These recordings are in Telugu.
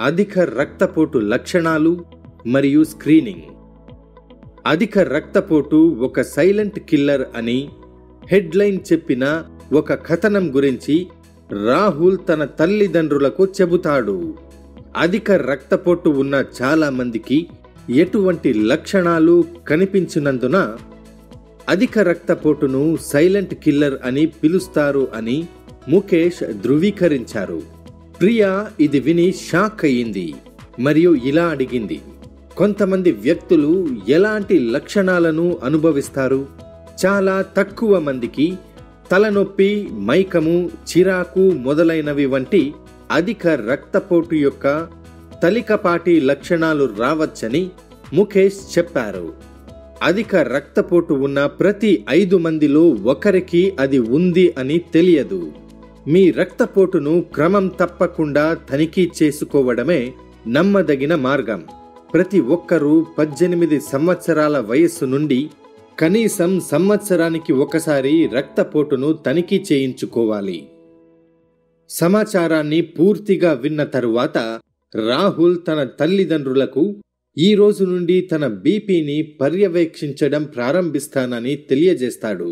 అధిక రక్తపోటు లక్షణాలు మరియు స్క్రీనింగ్ అధిక రక్తపోటు ఒక సైలెంట్ కిల్లర్ అని హెడ్లైన్ చెప్పిన ఒక కథనం గురించి రాహుల్ తన తల్లిదండ్రులకు చెబుతాడు అధిక రక్తపోటు ఉన్న చాలా మందికి ఎటువంటి లక్షణాలు కనిపించినందున అధిక రక్తపోటును సైలెంట్ కిల్లర్ అని పిలుస్తారు అని ముఖేష్ ధృవీకరించారు ప్రియా ఇది విని షాక్ అయ్యింది మరియు ఇలా అడిగింది కొంతమంది వ్యక్తులు ఎలాంటి లక్షణాలను అనుభవిస్తారు చాలా తక్కువ మందికి తలనొప్పి మైకము చిరాకు మొదలైనవి వంటి అధిక రక్తపోటు యొక్క తలికపాటి లక్షణాలు రావచ్చని ముఖేష్ చెప్పారు అధిక రక్తపోటు ఉన్న ప్రతి ఐదు మందిలో ఒకరికి అది ఉంది అని తెలియదు మీ రక్తపోటును క్రమం తప్పకుండా తనిఖీ చేసుకోవడమే నమ్మదగిన మార్గం ప్రతి ఒక్కరూ పద్దెనిమిది సంవత్సరాల వయస్సు నుండి కనీసం సంవత్సరానికి ఒకసారి రక్తపోటును తనిఖీ చేయించుకోవాలి సమాచారాన్ని పూర్తిగా విన్న తరువాత రాహుల్ తన తల్లిదండ్రులకు ఈ రోజు నుండి తన బీపీని పర్యవేక్షించడం ప్రారంభిస్తానని తెలియజేస్తాడు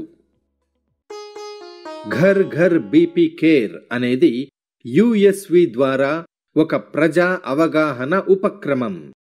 ఘర్ ఘర్ బీపీ కేర్ అనేది యుఎస్వి ద్వారా ఒక ప్రజా అవగాహన ఉపక్రమం